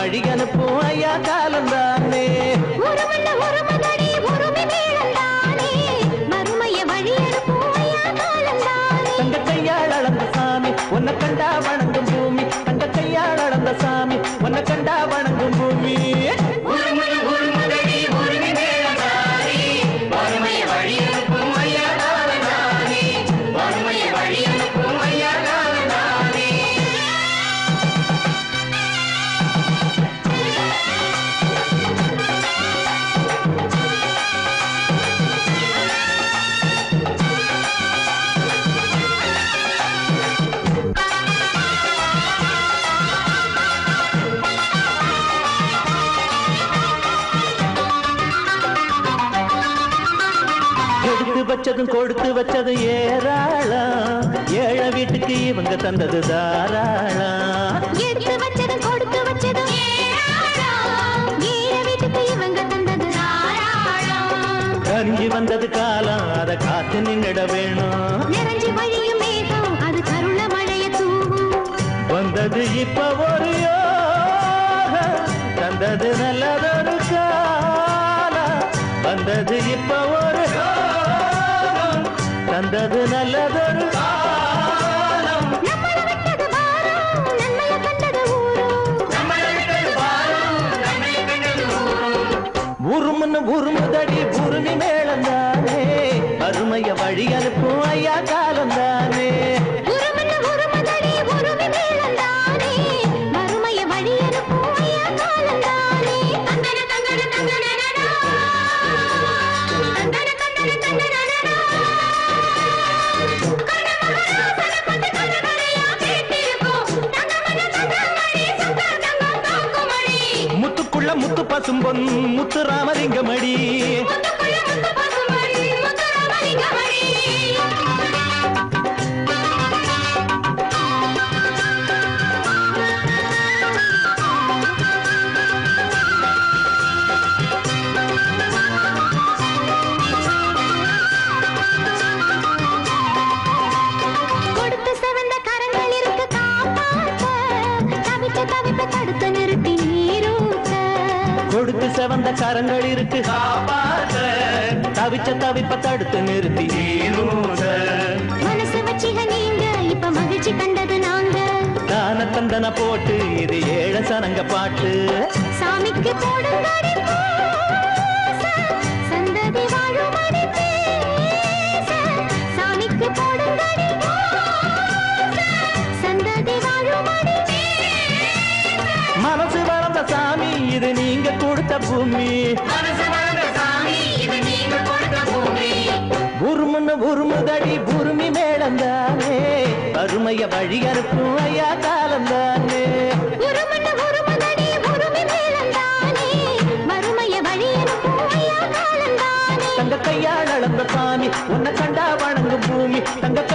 வழி அனுப்பும் ஐயா காலந்தானே ஒரு மண்ண ஒரு மதடி உருமி மேளந்தானே மறுமைய வழி அனுப்பும் ஐயா காலந்தானே தங்க கையால் அளந்த சாமி உன்னை கண்டா வணங்கும் பூமி தங்க கையால் அளந்த சாமி உன்னை கண்டா வணங்கும் பூமி எடுத்து வச்சதும் கொடுத்து வச்சதும் ஏராளம் ஏழை வீட்டுக்கு இவங்க தந்தது தாராளம் எடுத்து வச்சதும் கொடுத்து வச்சதும் ஏராளம். ஏழை வீட்டுக்கு இவங்க தந்தது தாராளம். கரிஞ்சு வந்தது காலம் அதை காத்து நின்னுட வேணும் நிறைஞ்சு வழியும் மேகம் அது கருண மழைய தூவும் வந்தது இப்ப ஒரு யோகம், தந்தது நல்லதொரு காலம் வந்தது இப்ப ஒரு யோகம், தந்தது நல்லதொரு காலம் நம்மள விட்டது வாரம் நன்மைய கண்டது ஊரும் உருமுன்னு உருமுதடி உருமி மேளந்தானே அருமைய வழி அனுப்பும் ஐயா காலந்தானே உருமன்னு உருமதடி உருவி மேளந்தானே மறுமைய வழி அனுப்பும் ஐயா காலந்தானே தந்தன தந்தன தந்தனனடா தந்தன தந்தன தந்தனனடா கண்ணமகராசன பட்டு கண்ணகரையா கேட்டிருக்கோம் தங்கமன தங்கமணி சுத்தர் தங்கம் தூக்குமணி முத்துக்குள்ள முத்து பசும்பொன் முத்து ராமலிங்கமடி முத்துக்குள்ள முத்து பசுமணி முத்து ராமலிங்கமணி கொடுத்து செவந்த கரங்கள் இருக்கு காப்பாத்த தவிச்ச தவிப்ப தடுத்து நிறுத்தி நீரூத்த கொடுத்து செவந்த கரங்கள் இருக்கு காப்பாத்த தவிச்ச தவிப்ப தடுத்து நிறுத்தி நீரூத. மனசு வச்சிக நீங்க இப்ப மகிழ்ச்சி கண்டது நாங்க தான தந்தன போட்டு இது ஏழ சனங்க பாட்டு சாமிக்கு போடுங்கடி பூச, சந்ததி வாழுமடி பேச. சாமிக்கு போடுங்கடி பூச, சந்ததி வாழுமடி பேச. மனசு வளர்ந்த சாமி இது நீங்க கொடுத்த பூமி உருமுன்னு உருமுதடி உருமி மேளந்தானே அருமைய வழி அனுப்பும் ஐயா காலந்தானே உருமன்னு உருமதடி உருமி மேளந்தானே மறுமைய வழி அனுப்பும் ஐயா காலந்தானே தங்க கையால் அளந்த சாமி உன்னை கண்டா வணங்கும் பூமி தங்க